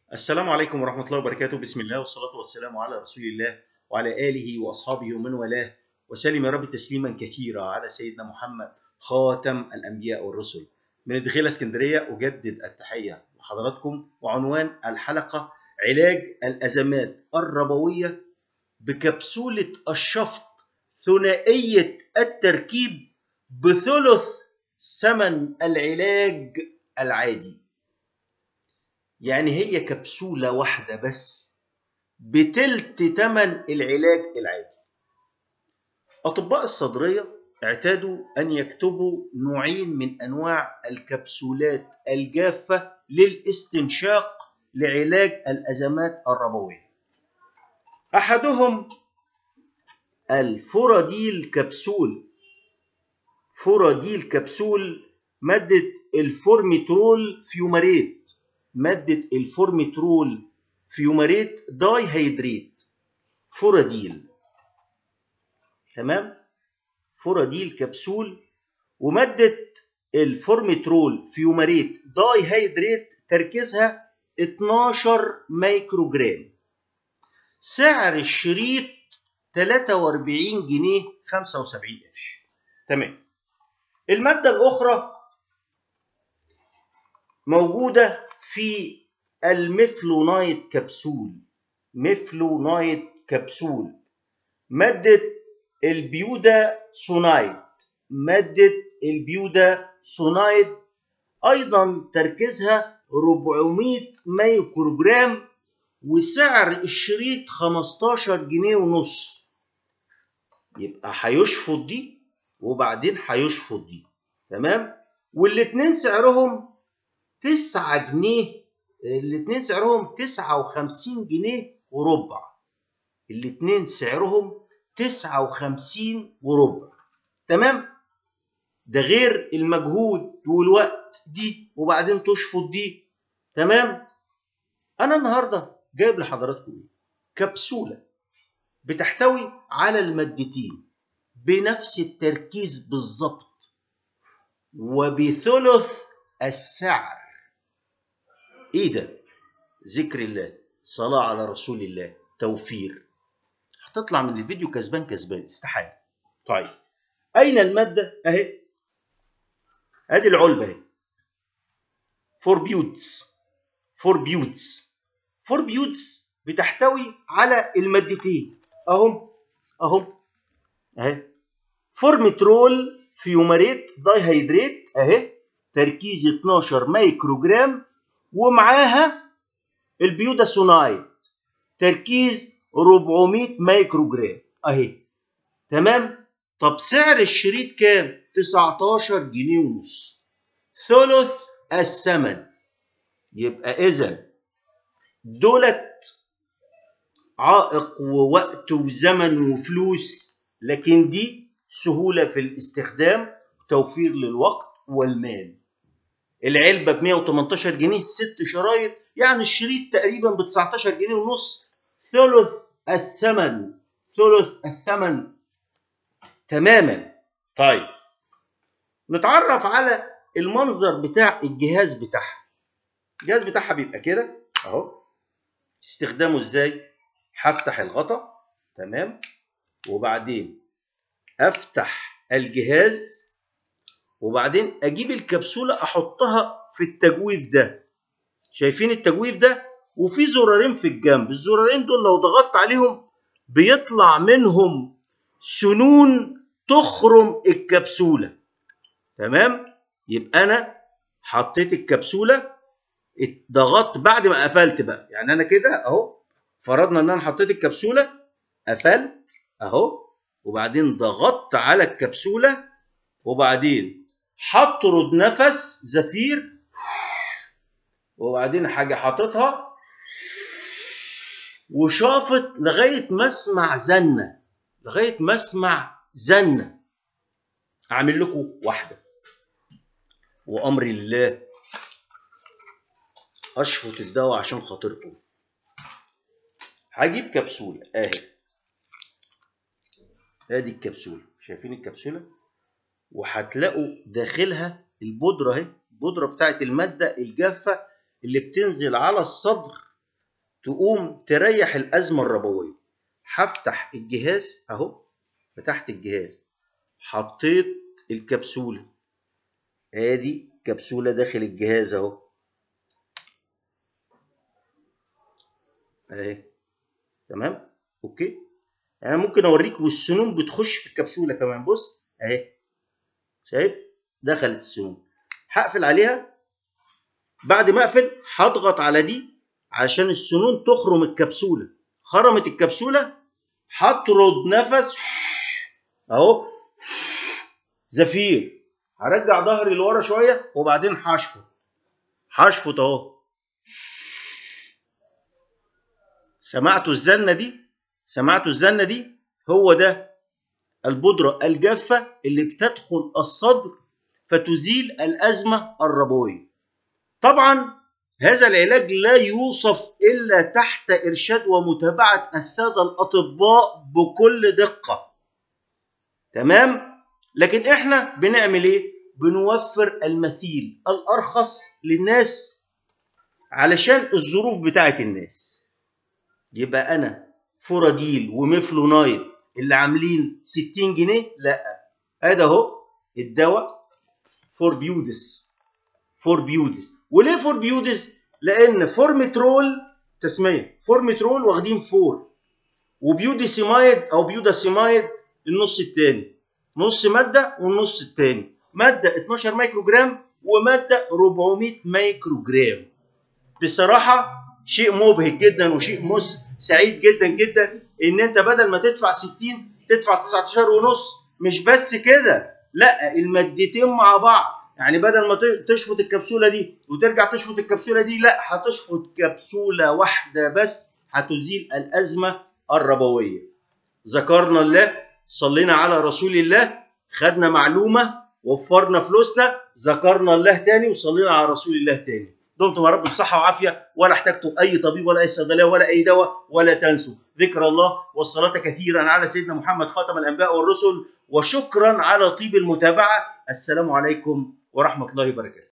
السلام عليكم ورحمة الله وبركاته بسم الله والصلاة والسلام على رسول الله وعلى آله وأصحابه ومن والاه وسلم يا رب تسليما كثيرا على سيدنا محمد خاتم الأنبياء والرسل من الدخيلة اسكندرية أجدد التحية لحضراتكم وعنوان الحلقة علاج الأزمات الربوية بكبسولة الشفط ثنائية التركيب بثلث ثمن العلاج العادي يعني هي كبسولة واحدة بس بتلت تمن العلاج العادي أطباء الصدرية اعتادوا أن يكتبوا نوعين من أنواع الكبسولات الجافة للاستنشاق لعلاج الأزمات الربوية أحدهم الفوراديل كبسول فوراديل كبسول مادة الفورميترول فيوماريت مادة الفورميترول فيوماريت داي هيدريت فوراديل تمام فوراديل كبسول ومادة الفورميترول فيوماريت داي هيدريت تركيزها 12 مايكرو جرام سعر الشريط 43 جنيه 75 قرش تمام المادة الأخرى موجودة في الميفلونايت كبسول ميفلونايت كبسول مادة البيودا سونايد مادة البيودا سونايد أيضا تركيزها 400 مايكروجرام وسعر الشريط 15 جنيه ونص يبقى هيشفط دي وبعدين هيشفط دي تمام والاتنين سعرهم 9 جنيه الاتنين سعرهم 59 جنيه وربع الاتنين سعرهم 59 وربع تمام ده غير المجهود والوقت دي وبعدين تشفط دي تمام انا النهارده جايب لحضراتكم ايه كبسوله بتحتوي على المادتين بنفس التركيز بالظبط وبثلث السعر ايه ده ذكر الله صلاة على رسول الله توفير هتطلع من الفيديو كسبان كسبان استحالة طيب اين المادة اهي ادي العلبة اهي فور بيوتس فور بيوتس فور بيوتس بتحتوي على المادتين اهم اهم اهي فورميترول فيوماريت داي هيدريت اهي تركيز 12 مايكرو جرام ومعاها البيوداسونايد تركيز 400 مايكرو جرام اهي تمام طب سعر الشريط كام 19 جنيه ونص ثلث الثمن يبقى اذا دولت عائق ووقت وزمن وفلوس لكن دي سهوله في الاستخدام توفير للوقت والمال العلبه ب 118 جنيه ست شرايط يعني الشريط تقريبا ب 19 جنيه ونص ثلث الثمن ثلث الثمن تماما طيب نتعرف على المنظر بتاع الجهاز بتاعها الجهاز بتاعها بيبقى كده اهو استخدامه ازاي هفتح الغطا تمام وبعدين افتح الجهاز وبعدين اجيب الكبسوله احطها في التجويف ده شايفين التجويف ده وفي زرارين في الجنب الزرارين دول لو ضغطت عليهم بيطلع منهم سنون تخرم الكبسوله تمام يبقى انا حطيت الكبسوله ضغطت بعد ما قفلت بقى يعني انا كده اهو فرضنا ان انا حطيت الكبسوله قفلت اهو وبعدين ضغطت على الكبسوله وبعدين هطرد نفس زفير وبعدين حاجه حاططها وشافط لغايه ما اسمع زنه لغايه ما اسمع زنه اعمل لكم واحده وامر الله اشفط الدواء عشان خاطركم هجيب كبسوله اهي ادي الكبسوله شايفين الكبسوله وهتلاقوا داخلها البودره اهي البودره بتاعت الماده الجافه اللي بتنزل على الصدر تقوم تريح الازمه الربويه هفتح الجهاز اهو فتحت الجهاز حطيت الكبسوله ادي كبسوله داخل الجهاز اهو اهي تمام اوكي انا ممكن اوريك والسنون بتخش في الكبسوله كمان بص اهي شايف دخلت السنون هقفل عليها بعد ما اقفل هضغط على دي عشان السنون تخرم الكبسوله خرمت الكبسوله هطرد نفس اهو زفير هرجع ظهري لورا شويه وبعدين هشفط هشفط اهو سمعتوا الزنه دي سمعتوا الزنه دي هو ده البودره الجافه اللي بتدخل الصدر فتزيل الازمه الربويه طبعا هذا العلاج لا يوصف الا تحت ارشاد ومتابعه الساده الاطباء بكل دقه تمام لكن احنا بنعمل ايه بنوفر المثيل الارخص للناس علشان الظروف بتاعت الناس يبقى انا فوراديل وميفلونايد اللي عاملين 60 جنيه لا ادي اهو الدواء فور بيودس فور بيودس وليه فور بيودس لان فورمترول تسميه فورمترول واخدين فور وبيوديسيمايد او بيوداسيمايد النص الثاني نص ماده والنص الثاني ماده 12 مايكرو جرام وماده 400 مايكرو جرام بصراحه شيء مبهج جدا وشيء مس سعيد جدا جدا ان انت بدل ما تدفع 60 تدفع 19 ونص مش بس كده لا المادتين مع بعض يعني بدل ما تشفط الكبسوله دي وترجع تشفط الكبسوله دي لا هتشفط كبسوله واحده بس هتزيل الازمه الربويه ذكرنا الله صلينا على رسول الله خدنا معلومه وفرنا فلوسنا ذكرنا الله تاني وصلينا على رسول الله تاني دمتم يا رب بصحة وعافية ولا احتجتم أي طبيب ولا أي صيدلية ولا أي دواء ولا تنسوا ذكر الله والصلاة كثيرا على سيدنا محمد خاتم الأنبياء والرسل وشكرا على طيب المتابعة السلام عليكم ورحمة الله وبركاته